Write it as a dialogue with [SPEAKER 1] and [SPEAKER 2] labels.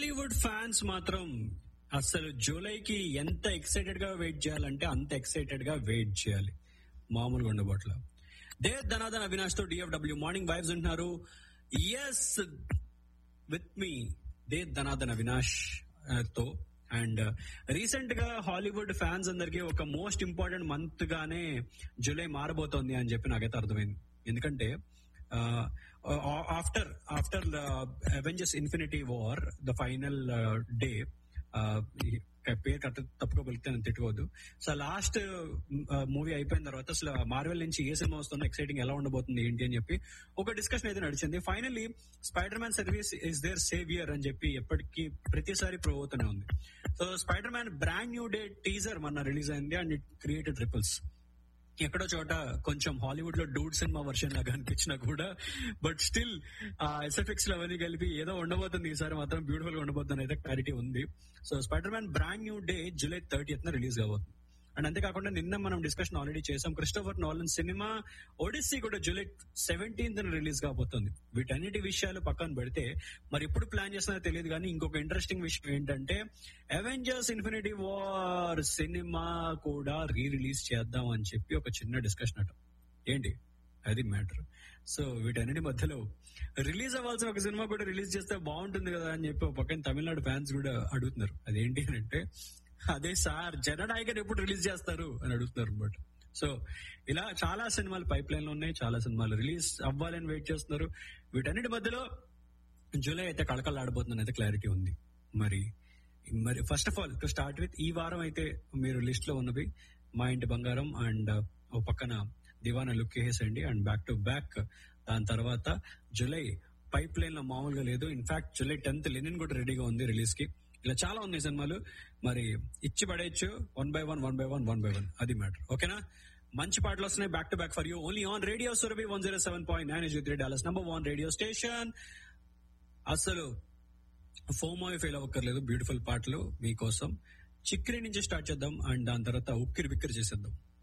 [SPEAKER 1] Hollywood fans మాత్రం అసలు జూలైకి ఎంత ఎక్సైటెడ్ గా వెయిట్ చేయాలంటే అంత ఎక్సైటెడ్ గా వెయిట్ చేయాలి మామూలుగా ఉండబోట్ల దే ధనాదన్ అవినాష్ తో డిఎఫ్డబ్ల్యూ మార్నింగ్ వైబ్స్ ఉంటున్నారు ఎస్ విత్ మీ దే ధనాదన్ అవినాష్ ఆ, తో అండ్ రీసెంట్ గా హాలీవుడ్ ఫ్యాన్స్ అందరికి ఒక మోస్ట్ ఇంపార్టెంట్ మంత్ గానే జూలై మారబోతోంది అని చెప్పి నాకైతే అర్థమైంది ఎందుకంటే after after Avengers Infinity War the final day పేరు కరెక్ట్ తప్పుకోగలిగితే నేను తిట్టుకోవద్దు సో లాస్ట్ మూవీ అయిపోయిన తర్వాత అసలు మార్వెల్ నుంచి ఏ సినిమా వస్తుందో ఎక్సైటింగ్ ఎలా ఉండబోతుంది ఏంటి అని చెప్పి ఒక డిస్కషన్ అయితే నడిచింది finally Spider Man service is their saviour అని చెప్పి ఎప్పటికీ ప్రతిసారి ప్రూవ్ అవుతూనే ఉంది so Spider Man brand new day teaser మొన్న రిలీజ్ అయింది అండ్ ఇట్ క్రియేటెడ్ రిపుల్స్ ఎక్కడో చోట కొంచెం హాలీవుడ్ లో డూడ్ సినిమా వర్షన్ లాగా అనిపించినా కూడా బట్ స్టిల్ ఆ ఎస్ఎఫ్ఎక్స్ లో అవన్నీ కలిపి ఏదో ఉండబోతుంది ఈసారి మాత్రం బ్యూటిఫుల్ గా ఉండబోతుంది అయితే క్లారిటీ ఉంది so Spider Man brand new day July thirty release కాబోతుంది అండ్ అంతేకాకుండా నిన్న మనం డిస్కషన్ ఆల్రెడీ చేసాం క్రిస్టోఫర్ నోలన్ సినిమా ఒడిస్సీ కూడా జూలై సెవెంటీన్త్ రిలీజ్ కాబోతుంది వీటన్నిటి విషయాలు పక్కన పెడితే మరి ఎప్పుడు ప్లాన్ చేస్తున్నారో తెలియదు కానీ ఇంకొక ఇంట్రెస్టింగ్ విషయం ఏంటంటే అవెంజర్స్ ఇన్ఫినిటీ వార్ సినిమా కూడా రీ రిలీజ్ చేద్దాం అని చెప్పి ఒక చిన్న డిస్కషన్ అట ఏంటి అది మ్యాటర్ సో వీటన్నిటి మధ్యలో రిలీజ్ అవ్వాల్సిన ఒక సినిమా కూడా రిలీజ్ చేస్తే బాగుంటుంది కదా అని చెప్పి ఒక పక్కన తమిళనాడు ఫ్యాన్స్ కూడా అడుగుతున్నారు అదేంటి అని అంటే అదే సార్ జననాయకన్ ఎప్పుడు రిలీజ్ చేస్తారు అని అడుగుతున్నారు అనమాట సో ఇలా చాలా సినిమాలు పైప్ లైన్ లో ఉన్నాయి చాలా సినిమాలు రిలీజ్ అవ్వాలని వెయిట్ చేస్తున్నారు వీటన్నిటి మధ్యలో జూలై అయితే కళకళలాడబోతుందని అయితే క్లారిటీ ఉంది మరి మరి first of all to start with ఈ వారం అయితే మీరు లిస్ట్ లో ఉన్నవి మా ఇంటి బంగారం అండ్ ఓ పక్కన దివానా లుక్ వేసేయండి అండ్ బ్యాక్ టు బ్యాక్ దాని తర్వాత జూలై పైప్ లైన్ లో మామూలుగా లేదు ఇన్ఫాక్ట్ జూలై టెన్త్ లెనిన్ కూడా రెడీగా ఉంది రిలీజ్ కి ఇలా చాలా ఉన్నాయి సినిమాలు మరి ఇచ్చి పడేయచ్చు one by one one by one one by one అది మ్యాటర్ ఓకేనా మంచి పాటలు వస్తున్నాయి back to back for you only on radio Surabhi one zero seven point nine three dollars number one radio station అసలు ఫోమో ఫెయిల్ అవ్వక్కర్లేదు beautiful పాటలు మీకోసం చిక్కిరి నుంచి స్టార్ట్ చేద్దాం అండ్ దాని తర్వాత ఉక్కిరి బిక్కిరి చేసేద్దాం